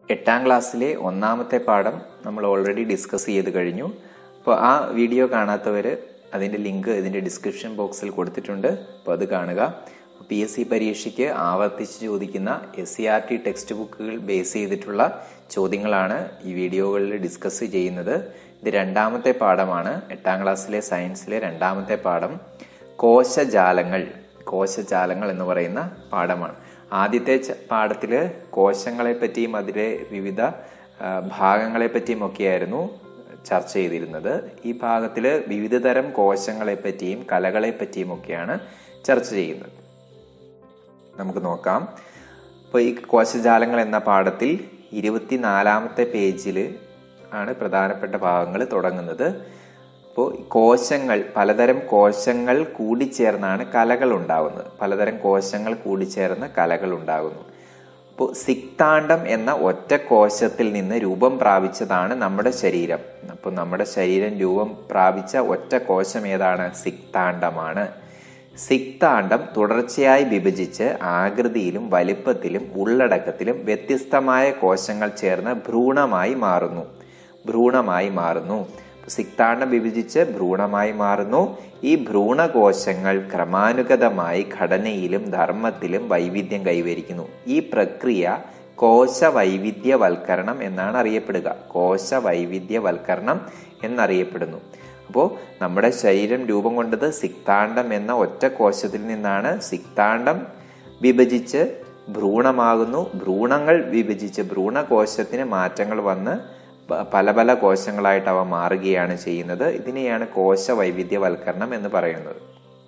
എട്ടാം ക്ലാസ്സിലെ ഒന്നാമത്തെ പാഠം നമ്മൾ ഓൾറെഡി ഡിസ്കസ് ചെയ്ത് കഴിഞ്ഞു അപ്പോൾ ആ വീഡിയോ കാണാത്തവർ അതിൻ്റെ ലിങ്ക് ഇതിൻ്റെ ഡിസ്ക്രിപ്ഷൻ ബോക്സിൽ കൊടുത്തിട്ടുണ്ട് അപ്പോൾ അത് കാണുക പി എസ് സി പരീക്ഷയ്ക്ക് ആവർത്തിച്ച് ചോദിക്കുന്ന S C R T text ബുക്കുകൾ ബേസ് ചെയ്തിട്ടുള്ള ചോദ്യങ്ങളാണ് ഈ വീഡിയോകളിൽ ഡിസ്കസ് ചെയ്യുന്നത് ഇത് രണ്ടാമത്തെ പാഠമാണ് എട്ടാം ക്ലാസ്സിലെ സയൻസിലെ രണ്ടാമത്തെ പാഠം കോശജാലങ്ങൾ കോശജാലങ്ങൾ എന്ന് പറയുന്ന പാഠമാണ് ആദ്യത്തെ പാഠത്തിൽ കോശങ്ങളെ പറ്റിയും അതിലെ വിവിധ ഭാഗങ്ങളെ പറ്റിയും ഒക്കെയായിരുന്നു ചർച്ച ചെയ്തിരുന്നത് ഈ ഭാഗത്തിൽ വിവിധ തരം കോശങ്ങളെ പറ്റിയും കലകളെ പറ്റിയും ഒക്കെയാണ് ചർച്ച ചെയ്യുന്നത് നമുക്ക് നോക്കാം അപ്പോൾ ഈ കോശജാലങ്ങൾ എന്ന പാഠത്തിൽ ഇരുപത്തിനാലാമത്തെ പേജിൽ ആണ് പ്രധാനപ്പെട്ട ഭാഗങ്ങൾ തുടങ്ങുന്നത് അപ്പോൾ കോശങ്ങൾ പലതരം കോശങ്ങൾ കൂടിച്ചേർന്നാണ് കലകൾ ഉണ്ടാകുന്നത് പലതരം കോശങ്ങൾ കൂടിച്ചേർന്ന് കലകൾ ഉണ്ടാകുന്നു അപ്പോൾ സിക്താണ്ഡം എന്ന ഒറ്റ കോശത്തിൽ നിന്ന് രൂപം പ്രാപിച്ചതാണ് നമ്മുടെ ശരീരം അപ്പോൾ നമ്മുടെ ശരീരം രൂപം പ്രാപിച്ച ഒറ്റ കോശം ഏതാണ് സിക്താണ്ഡമാണ് സിക്താണ്ഡം തുടർച്ചയായി വിഭജിച്ച് ആകൃതിയിലും വലിപ്പത്തിലും ഉള്ളടക്കത്തിലും വ്യത്യസ്തമായ കോശങ്ങൾ ചേർന്ന് ഭ്രൂണമായി മാറുന്നു ഭ്രൂണമായി മാറുന്നു സിക്താണ്ഡം വിഭജിച്ച് ഭ്രൂണമായി മാറുന്നു ഈ ഭ്രൂണകോശങ്ങൾ ക്രമാനുഗതമായി ഘടനയിലും ധർമ്മത്തിലും വൈവിധ്യം കൈവരിക്കുന്നു ഈ പ്രക്രിയ കോശ വൈവിധ്യവൽക്കരണം എന്നാണ് അറിയപ്പെടുക കോശ വൈവിധ്യവൽക്കരണം എന്നറിയപ്പെടുന്നു അപ്പോൾ നമ്മുടെ ശരീരം രൂപം കൊണ്ടത് സിക്താണ്ഡം എന്ന ഒറ്റ കോശത്തിൽ നിന്നാണ് സിക്താണ്ഡം വിഭജിച്ച് ഭ്രൂണമാകുന്നു ഭ്രൂണങ്ങൾ വിഭജിച്ച് ഭ്രൂണകോശത്തിന് മാറ്റങ്ങൾ വന്ന് പല പല കോശങ്ങളായിട്ട് അവ മാറുകയാണ് ചെയ്യുന്നത് ഇതിനെയാണ് കോശ വൈവിധ്യവൽക്കരണം എന്ന് പറയുന്നത്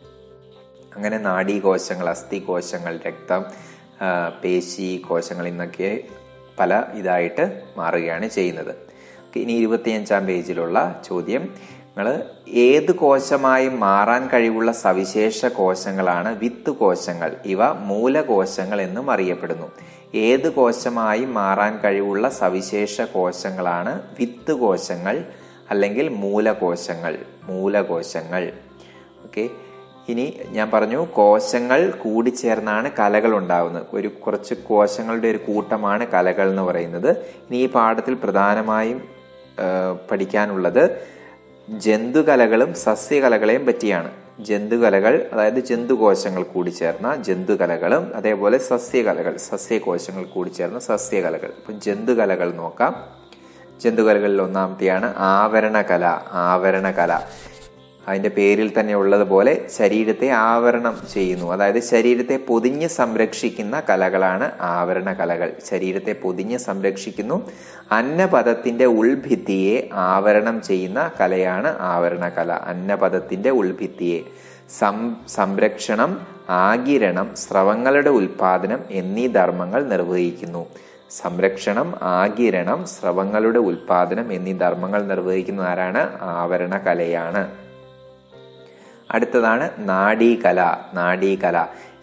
അങ്ങനെ നാഡീകോശങ്ങൾ അസ്ഥികോശങ്ങൾ രക്തം പേശി കോശങ്ങൾ എന്നൊക്കെ പല ഇതായിട്ട് മാറുകയാണ് ചെയ്യുന്നത് ഇനി ഇരുപത്തിയഞ്ചാം പേജിലുള്ള ചോദ്യം നിങ്ങൾ ഏത് കോശമായും മാറാൻ കഴിവുള്ള സവിശേഷ കോശങ്ങളാണ് വിത്ത് കോശങ്ങൾ ഇവ മൂലകോശങ്ങൾ എന്നും അറിയപ്പെടുന്നു ഏത് കോശമായും മാറാൻ കഴിവുള്ള സവിശേഷ കോശങ്ങളാണ് വിത്ത് കോശങ്ങൾ അല്ലെങ്കിൽ മൂലകോശങ്ങൾ മൂലകോശങ്ങൾ ഓക്കെ ഇനി ഞാൻ പറഞ്ഞു കോശങ്ങൾ കൂടിച്ചേർന്നാണ് കലകൾ ഉണ്ടാകുന്നത് ഒരു കുറച്ച് കോശങ്ങളുടെ ഒരു കൂട്ടമാണ് കലകൾ എന്ന് പറയുന്നത് ഇനി ഈ പാഠത്തിൽ പ്രധാനമായും പഠിക്കാനുള്ളത് ജന്തുകലകളും സസ്യകലകളെയും പറ്റിയാണ് ജന്തുകലകൾ അതായത് ജന്തുകോശങ്ങൾ കൂടിച്ചേർന്ന ജന്തുകലകളും അതേപോലെ സസ്യകലകൾ സസ്യകോശങ്ങൾ കൂടിച്ചേർന്ന സസ്യകലകൾ ഇപ്പം ജന്തുകലകൾ നോക്കാം ജന്തുകലകളിൽ ഒന്നാമത്തെയാണ് ആവരണകല ആവരണകല അതിന്റെ പേരിൽ തന്നെ ഉള്ളതുപോലെ ശരീരത്തെ ആവരണം ചെയ്യുന്നു അതായത് ശരീരത്തെ പൊതിഞ്ഞ് സംരക്ഷിക്കുന്ന കലകളാണ് ആവരണ കലകൾ ശരീരത്തെ പൊതിഞ്ഞ് സംരക്ഷിക്കുന്നു അന്നപദത്തിന്റെ ഉൾഭിത്തിയെ ആവരണം ചെയ്യുന്ന കലയാണ് ആവരണ കല അന്നപദത്തിന്റെ ഉൾഭിത്തിയെ സം സംരക്ഷണം ആകിരണം സ്രവങ്ങളുടെ ഉൽപാദനം എന്നീ ധർമ്മങ്ങൾ നിർവഹിക്കുന്നു സംരക്ഷണം ആകിരണം സ്രവങ്ങളുടെ ഉൽപാദനം എന്നീ ധർമ്മങ്ങൾ നിർവഹിക്കുന്ന ആരാണ് ആവരണ കലയാണ് അടുത്തതാണ് നാഡീകല നാഡീകല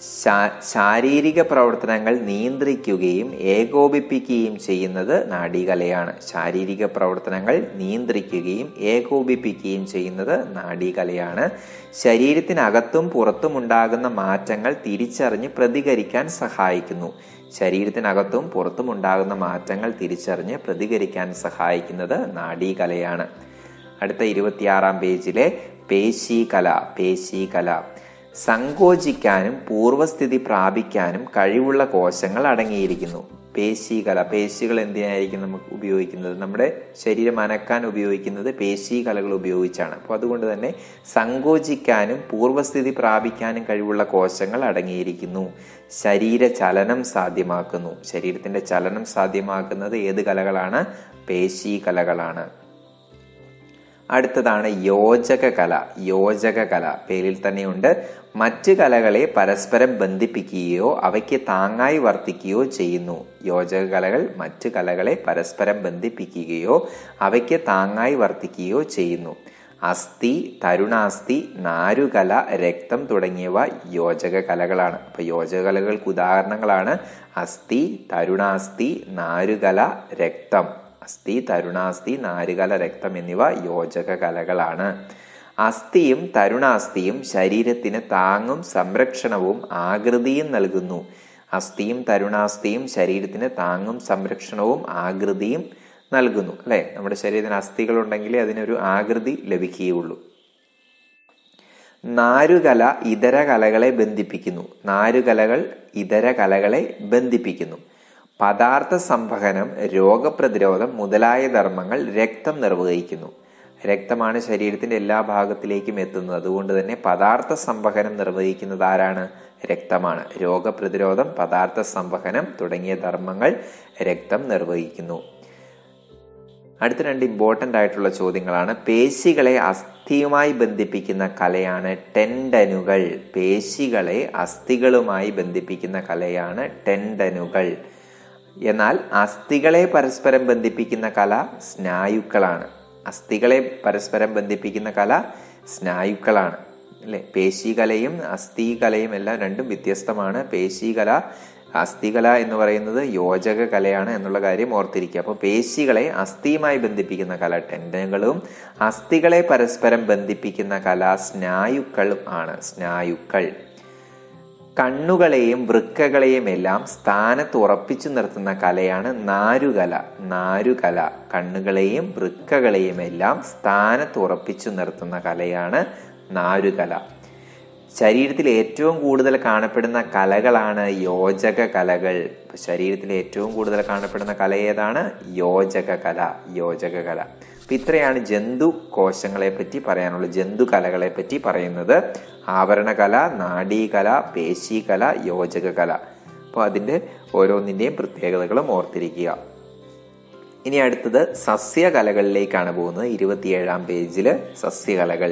ശാരീരിക പ്രവർത്തനങ്ങൾ നിയന്ത്രിക്കുകയും ഏകോപിപ്പിക്കുകയും ചെയ്യുന്നത് നാഡീകലയാണ് ശാരീരിക പ്രവർത്തനങ്ങൾ നിയന്ത്രിക്കുകയും ഏകോപിപ്പിക്കുകയും ചെയ്യുന്നത് നാഡീകലയാണ് ശരീരത്തിനകത്തും പുറത്തും ഉണ്ടാകുന്ന മാറ്റങ്ങൾ തിരിച്ചറിഞ്ഞ് പ്രതികരിക്കാൻ സഹായിക്കുന്നു ശരീരത്തിനകത്തും പുറത്തും ഉണ്ടാകുന്ന മാറ്റങ്ങൾ തിരിച്ചറിഞ്ഞ് പ്രതികരിക്കാൻ സഹായിക്കുന്നത് നാഡീകലയാണ് അടുത്ത ഇരുപത്തിയാറാം പേജിലെ പേശീകല പേശീകല സങ്കോചിക്കാനും പൂർവസ്ഥിതി പ്രാപിക്കാനും കഴിവുള്ള കോശങ്ങൾ അടങ്ങിയിരിക്കുന്നു പേശീകല പേശികൾ എന്തിനായിരിക്കും നമുക്ക് ഉപയോഗിക്കുന്നത് നമ്മുടെ ശരീരം അനക്കാൻ ഉപയോഗിക്കുന്നത് പേശീകലകൾ ഉപയോഗിച്ചാണ് അപ്പോൾ അതുകൊണ്ട് തന്നെ സങ്കോചിക്കാനും പൂർവസ്ഥിതി പ്രാപിക്കാനും കഴിവുള്ള കോശങ്ങൾ അടങ്ങിയിരിക്കുന്നു ശരീര ചലനം സാധ്യമാക്കുന്നു ശരീരത്തിന്റെ ചലനം സാധ്യമാക്കുന്നത് ഏത് കലകളാണ് പേശീകലകളാണ് അടുത്തതാണ് യോജക കല യോജക കല പേരിൽ തന്നെയുണ്ട് മറ്റ് കലകളെ പരസ്പരം ബന്ധിപ്പിക്കുകയോ അവയ്ക്ക് താങ്ങായി വർത്തിക്കുകയോ ചെയ്യുന്നു യോജക കലകൾ മറ്റ് കലകളെ പരസ്പരം ബന്ധിപ്പിക്കുകയോ അവയ്ക്ക് താങ്ങായി വർത്തിക്കുകയോ ചെയ്യുന്നു അസ്ഥി തരുണാസ്ഥി നാരുകല രക്തം തുടങ്ങിയവ യോജക കലകളാണ് അപ്പൊ യോജക കലകൾക്ക് ഉദാഹരണങ്ങളാണ് അസ്ഥി തരുണാസ്ഥി നാരുകല രക്തം അസ്ഥി തരുണാസ്ഥി നാരുകല രക്തം എന്നിവ യോജക കലകളാണ് അസ്ഥിയും തരുണാസ്ഥിയും ശരീരത്തിന് താങ്ങും സംരക്ഷണവും ആകൃതിയും നൽകുന്നു അസ്ഥിയും തരുണാസ്ഥിയും ശരീരത്തിന് താങ്ങും സംരക്ഷണവും ആകൃതിയും നൽകുന്നു അല്ലെ നമ്മുടെ ശരീരത്തിന് അസ്ഥികൾ ഉണ്ടെങ്കിൽ അതിനൊരു ആകൃതി ലഭിക്കുകയുള്ളൂ നാരുകല ഇതര കലകളെ ബന്ധിപ്പിക്കുന്നു നാരുകലകൾ ഇതര കലകളെ ബന്ധിപ്പിക്കുന്നു പദാർത്ഥ സംവഹനം രോഗപ്രതിരോധം മുതലായ ധർമ്മങ്ങൾ രക്തം നിർവഹിക്കുന്നു രക്തമാണ് ശരീരത്തിന്റെ എല്ലാ ഭാഗത്തിലേക്കും എത്തുന്നത് അതുകൊണ്ട് തന്നെ പദാർത്ഥ സംവഹനം നിർവഹിക്കുന്നത് ആരാണ് രക്തമാണ് രോഗപ്രതിരോധം പദാർത്ഥ സംവഹനം തുടങ്ങിയ ധർമ്മങ്ങൾ രക്തം നിർവഹിക്കുന്നു അടുത്ത രണ്ട് ഇമ്പോർട്ടൻ്റ് ആയിട്ടുള്ള ചോദ്യങ്ങളാണ് പേശികളെ അസ്ഥിയുമായി ബന്ധിപ്പിക്കുന്ന കലയാണ് ടെൻഡനുകൾ പേശികളെ അസ്ഥികളുമായി ബന്ധിപ്പിക്കുന്ന കലയാണ് ടെൻഡനുകൾ എന്നാൽ അസ്ഥികളെ പരസ്പരം ബന്ധിപ്പിക്കുന്ന കല സ്നായുക്കളാണ് അസ്ഥികളെ പരസ്പരം ബന്ധിപ്പിക്കുന്ന കല സ്നായുക്കളാണ് അല്ലെ പേശികലയും അസ്ഥികലയും എല്ലാം രണ്ടും വ്യത്യസ്തമാണ് പേശികല അസ്ഥികല എന്ന് പറയുന്നത് യോജക കലയാണ് എന്നുള്ള കാര്യം ഓർത്തിരിക്കുക അപ്പോൾ പേശികളെ അസ്ഥിയുമായി ബന്ധിപ്പിക്കുന്ന കല ടെൻഡനുകളും അസ്ഥികളെ പരസ്പരം ബന്ധിപ്പിക്കുന്ന കല സ്നായുക്കളും ആണ് സ്നായുക്കൾ കണ്ണുകളെയും വൃക്കകളെയും എല്ലാം സ്ഥാനത്ത് ഉറപ്പിച്ചു നിർത്തുന്ന കലയാണ് നാരുകല നാരുകല കണ്ണുകളെയും വൃക്കകളെയും എല്ലാം സ്ഥാനത്ത് ഉറപ്പിച്ചു നിർത്തുന്ന കലയാണ് നാരുകല ശരീരത്തിൽ ഏറ്റവും കൂടുതൽ കാണപ്പെടുന്ന കലകളാണ് യോജക കലകൾ ശരീരത്തിൽ ഏറ്റവും കൂടുതൽ കാണപ്പെടുന്ന കല ഏതാണ് യോജക കല യോജക കല അപ്പൊ ഇത്രയാണ് ജന്തു കോശങ്ങളെ പറ്റി പറയാനുള്ളത് ജന്തു കലകളെ പറ്റി പറയുന്നത് ആവരണകല നാഡീകല പേശീകല യോജക കല അപ്പോൾ അതിൻ്റെ ഓരോന്നിൻ്റെയും പ്രത്യേകതകളും ഓർത്തിരിക്കുക ഇനി അടുത്തത് സസ്യകലകളിലേക്കാണ് പോകുന്നത് ഇരുപത്തിയേഴാം പേജിൽ സസ്യകലകൾ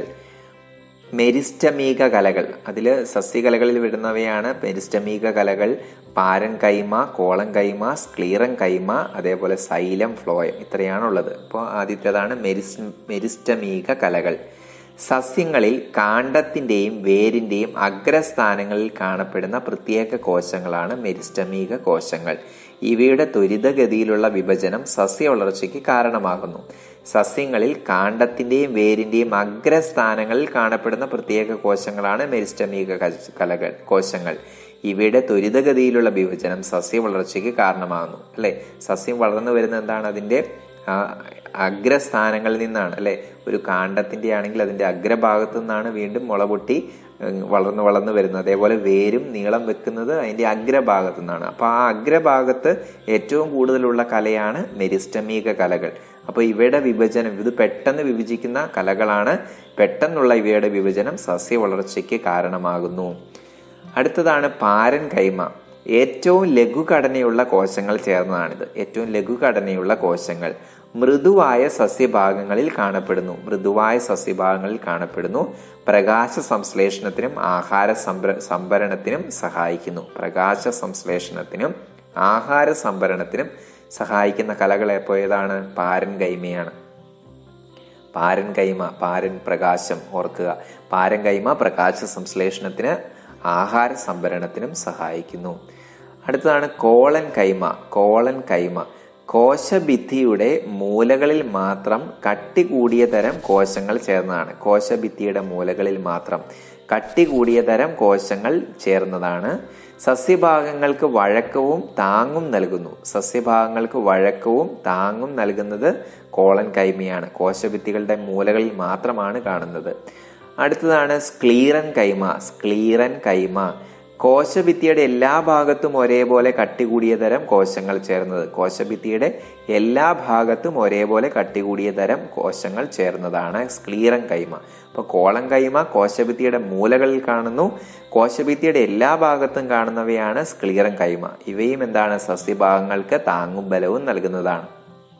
മെരിസ്റ്റമീക കലകൾ അതിൽ സസ്യകലകളിൽ വിടുന്നവയാണ് മെരിസ്റ്റമീക കലകൾ പാരൻ കൈമ കോളം കൈമ സ്ക്ലീറൻ കൈമ അതേപോലെ സൈലം ഫ്ലോയം ഇത്രയാണുള്ളത് അപ്പോൾ ആദ്യത്തേതാണ് മെരിസ് മെരിസ്റ്റമീക കലകൾ സസ്യങ്ങളിൽ കാണ്ഡത്തിന്റെയും വേരിന്റെയും അഗ്രസ്ഥാനങ്ങളിൽ കാണപ്പെടുന്ന പ്രത്യേക കോശങ്ങളാണ് മെരിസ്റ്റമീക കോശങ്ങൾ ഇവയുടെ ത്വരിതഗതിയിലുള്ള വിഭജനം സസ്യ വളർച്ചയ്ക്ക് കാരണമാകുന്നു സസ്യങ്ങളിൽ കാണ്ഡത്തിന്റെയും വേരിന്റെയും അഗ്രസ്ഥാനങ്ങളിൽ കാണപ്പെടുന്ന പ്രത്യേക കോശങ്ങളാണ് മെരിസ്റ്റമീക കലകൾ കോശങ്ങൾ ഇവയുടെ ത്വരിതഗതിയിലുള്ള വിഭജനം സസ്യ വളർച്ചയ്ക്ക് കാരണമാകുന്നു അല്ലെ സസ്യം വളർന്നു വരുന്ന എന്താണ് അതിന്റെ അഗ്രസ്ഥാനങ്ങളിൽ നിന്നാണ് അല്ലെ ഒരു കാണ്ഡത്തിന്റെ ആണെങ്കിൽ അതിന്റെ അഗ്രഭാഗത്തു നിന്നാണ് വീണ്ടും മുള പൊട്ടി വളർന്നു വളർന്നു വരുന്നത് അതേപോലെ വേരും നീളം വെക്കുന്നത് അതിന്റെ അഗ്രഭാഗത്തു നിന്നാണ് അപ്പൊ ആ അഗ്രഭാഗത്ത് ഏറ്റവും കൂടുതലുള്ള കലയാണ് മെരിസ്റ്റമീക കലകൾ അപ്പൊ ഇവയുടെ വിഭജനം ഇത് പെട്ടെന്ന് വിഭജിക്കുന്ന കലകളാണ് പെട്ടെന്നുള്ള ഇവയുടെ വിഭജനം സസ്യ വളർച്ചയ്ക്ക് കാരണമാകുന്നു അടുത്തതാണ് പാരൻ കൈമ ഏറ്റവും ലഘുഘടനയുള്ള കോശങ്ങൾ ചേർന്നതാണിത് ഏറ്റവും ലഘുഘടനയുള്ള കോശങ്ങൾ മൃദുവായ സസ്യഭാഗങ്ങളിൽ കാണപ്പെടുന്നു മൃദുവായ സസ്യഭാഗങ്ങളിൽ കാണപ്പെടുന്നു പ്രകാശ സംശ്ലേഷണത്തിനും ആഹാര സംഭരണത്തിനും സഹായിക്കുന്നു പ്രകാശ സംശ്ലേഷണത്തിനും ആഹാര സംഭരണത്തിനും സഹായിക്കുന്ന കലകൾ ഏതാണ് പാരൻ കൈമയാണ് പാരൻ കൈമ പാരൻ പ്രകാശം ഓർക്കുക പാരൻ കൈമ പ്രകാശ സംശ്ലേഷണത്തിന് ആഹാര സംഭരണത്തിനും സഹായിക്കുന്നു അടുത്തതാണ് കോളൻ കൈമ കോളൻ കൈമ കോശഭിത്തിയുടെ മൂലകളിൽ മാത്രം കട്ടി കൂടിയ തരം കോശങ്ങൾ ചേർന്നതാണ് കോശഭിത്തിയുടെ മൂലകളിൽ മാത്രം കട്ടി കൂടിയ തരം കോശങ്ങൾ ചേർന്നതാണ് സസ്യഭാഗങ്ങൾക്ക് വഴക്കവും താങ്ങും നൽകുന്നു സസ്യഭാഗങ്ങൾക്ക് വഴക്കവും താങ്ങും നൽകുന്നത് കോളൻ കൈമയാണ് കോശഭിത്തികളുടെ മൂലകളിൽ മാത്രമാണ് കാണുന്നത് അടുത്തതാണ് സ്ക്ലീറൻ കൈമ സ്ക്ലീറൻ കൈമ കോശഭിത്തിയുടെ എല്ലാ ഭാഗത്തും ഒരേപോലെ കട്ടി കൂടിയ തരം കോശങ്ങൾ ചേർന്നത് കോശഭിത്തിയുടെ എല്ലാ ഭാഗത്തും ഒരേപോലെ കട്ടി കൂടിയ തരം കോശങ്ങൾ ചേർന്നതാണ് സ്ക്ലീറൻ കൈമ അപ്പൊ കോളം കൈമ കോശഭിത്തിയുടെ മൂലകളിൽ കാണുന്നു കോശഭിത്തിയുടെ എല്ലാ ഭാഗത്തും കാണുന്നവയാണ് സ്ക്ലീറൻ കൈമ ഇവയും എന്താണ് സസ്യഭാഗങ്ങൾക്ക് താങ്ങും ബലവും നൽകുന്നതാണ്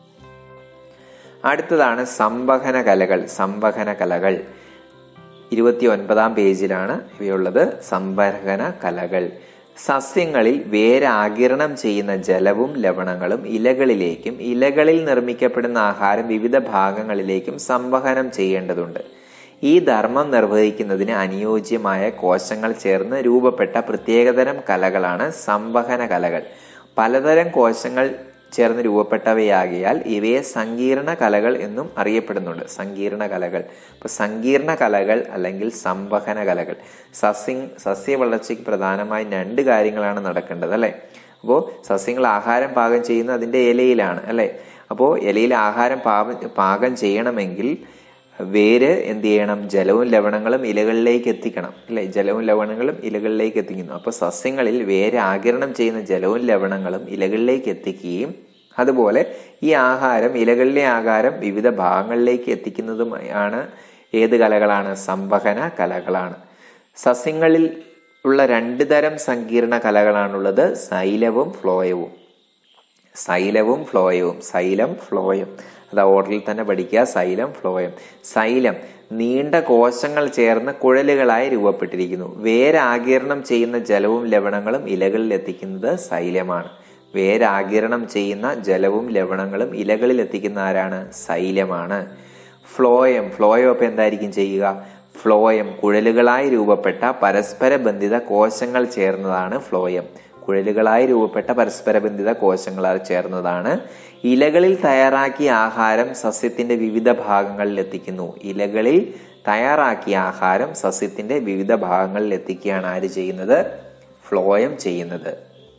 അടുത്തതാണ് സംവഹന കലകൾ സംവഹന കലകൾ ഇരുപത്തി ഒൻപതാം പേജിലാണ് ഇവയുള്ളത് സംവഹന കലകൾ സസ്യങ്ങളിൽ വേരാകിരണം ചെയ്യുന്ന ജലവും ലവണങ്ങളും ഇലകളിലേക്കും ഇലകളിൽ നിർമ്മിക്കപ്പെടുന്ന ആഹാരം വിവിധ ഭാഗങ്ങളിലേക്കും സംവഹനം ചെയ്യേണ്ടതുണ്ട് ഈ ധർമ്മം നിർവഹിക്കുന്നതിന് അനുയോജ്യമായ കോശങ്ങൾ ചേർന്ന് രൂപപ്പെട്ട പ്രത്യേകതരം കലകളാണ് സംവഹന കലകൾ പലതരം കോശങ്ങൾ ചേർന്ന് രൂപപ്പെട്ടവയാകിയാൽ ഇവയെ സങ്കീർണ കലകൾ എന്നും അറിയപ്പെടുന്നുണ്ട് സങ്കീർണ കലകൾ ഇപ്പൊ സങ്കീർണ കലകൾ അല്ലെങ്കിൽ സംവഹന കലകൾ സസ്യ സസ്യ വളർച്ചയ്ക്ക് പ്രധാനമായും രണ്ട് കാര്യങ്ങളാണ് നടക്കേണ്ടത് അല്ലെ അപ്പോൾ സസ്യങ്ങൾ ആഹാരം പാകം ചെയ്യുന്നത് അതിന്റെ ഇലയിലാണ് അല്ലെ അപ്പോൾ ഇലയിൽ ആഹാരം പാകം പാകം ചെയ്യണമെങ്കിൽ വേര് എന്ത് ചെയ്യണം ജലവും ലവണങ്ങളും ഇലകളിലേക്ക് എത്തിക്കണം അല്ലെ ജലവും ലവണങ്ങളും ഇലകളിലേക്ക് എത്തിക്കുന്നു അപ്പൊ സസ്യങ്ങളിൽ വേര് ആകിരണം ചെയ്യുന്ന ജലവും ലവണങ്ങളും ഇലകളിലേക്ക് എത്തിക്കുകയും അതുപോലെ ഈ ആഹാരം ഇലകളിലെ ആഹാരം വിവിധ ഭാഗങ്ങളിലേക്ക് എത്തിക്കുന്നതും ആണ് ഏത് കലകളാണ് സംവഹന കലകളാണ് സസ്യങ്ങളിൽ ഉള്ള രണ്ട് തരം സങ്കീർണ കലകളാണുള്ളത് സൈലവും ഫ്ലോയവും സൈലവും ഫ്ലോയവും സൈലം ഫ്ലോയം അത് ഓർഡറിൽ തന്നെ പഠിക്കുക സൈലം ഫ്ലോയം സൈലം നീണ്ട കോശങ്ങൾ ചേർന്ന് കുഴലുകളായി രൂപപ്പെട്ടിരിക്കുന്നു വേരാകിരണം ചെയ്യുന്ന ജലവും ലവണങ്ങളും ഇലകളിൽ എത്തിക്കുന്നത് സൈലമാണ് വേരാകിരണം ചെയ്യുന്ന ജലവും ലവണങ്ങളും ഇലകളിൽ എത്തിക്കുന്ന ആരാണ് സൈലമാണ് ഫ്ലോയം ഫ്ലോയം അപ്പൊ എന്തായിരിക്കും ചെയ്യുക ഫ്ലോയം കുഴലുകളായി രൂപപ്പെട്ട പരസ്പര ബന്ധിത കോശങ്ങൾ ചേർന്നതാണ് ഫ്ലോയം കുഴലുകളായി രൂപപ്പെട്ട പരസ്പര ബന്ധിത കോശങ്ങളാൽ ചേർന്നതാണ് ഇലകളിൽ തയ്യാറാക്കിയ ആഹാരം സസ്യത്തിന്റെ വിവിധ ഭാഗങ്ങളിൽ എത്തിക്കുന്നു ഇലകളിൽ തയ്യാറാക്കിയ ആഹാരം സസ്യത്തിന്റെ വിവിധ ഭാഗങ്ങളിൽ എത്തിക്കുകയാണ് ആര് ചെയ്യുന്നത് ഫ്ലോയം ചെയ്യുന്നത്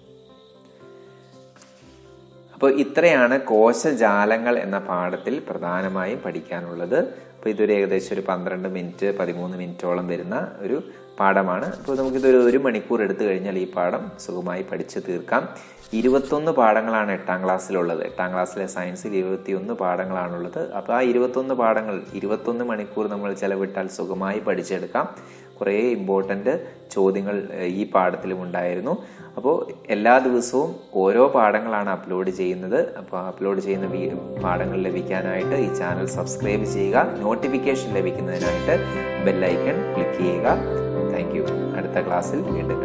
അപ്പോൾ ഇത്രയാണ് കോശജാലങ്ങൾ എന്ന പാഠത്തിൽ പ്രധാനമായും പഠിക്കാനുള്ളത് അപ്പോൾ ഇതൊരു ഏകദേശം ഒരു പന്ത്രണ്ട് മിനിറ്റ് പതിമൂന്ന് മിനിറ്റോളം വരുന്ന ഒരു പാഠമാണ് അപ്പോൾ നമുക്കിതൊരു ഒരു മണിക്കൂർ എടുത്തു കഴിഞ്ഞാൽ ഈ പാഠം സുഖമായി പഠിച്ചു തീർക്കാം ഇരുപത്തൊന്ന് പാഠങ്ങളാണ് എട്ടാം ക്ലാസ്സിലുള്ളത് എട്ടാം ക്ലാസ്സിലെ സയൻസിൽ ഇരുപത്തിയൊന്ന് പാഠങ്ങളാണുള്ളത് അപ്പോൾ ആ ഇരുപത്തൊന്ന് പാഠങ്ങൾ ഇരുപത്തൊന്ന് മണിക്കൂർ നമ്മൾ ചെലവിട്ടാൽ സുഖമായി പഠിച്ചെടുക്കാം കുറേ ഇമ്പോർട്ടൻ്റ് ചോദ്യങ്ങൾ ഈ പാഠത്തിലും ഉണ്ടായിരുന്നു അപ്പോൾ എല്ലാ ദിവസവും ഓരോ പാഠങ്ങളാണ് അപ്ലോഡ് ചെയ്യുന്നത് അപ്പോൾ അപ്ലോഡ് ചെയ്യുന്ന പാഠങ്ങൾ ലഭിക്കാനായിട്ട് ഈ ചാനൽ സബ്സ്ക്രൈബ് ചെയ്യുക നോട്ടിഫിക്കേഷൻ ലഭിക്കുന്നതിനായിട്ട് ബെല്ലൈക്കൺ ക്ലിക്ക് ചെയ്യുക താങ്ക് യു അടുത്ത ക്ലാസ്സിൽ വീണ്ടും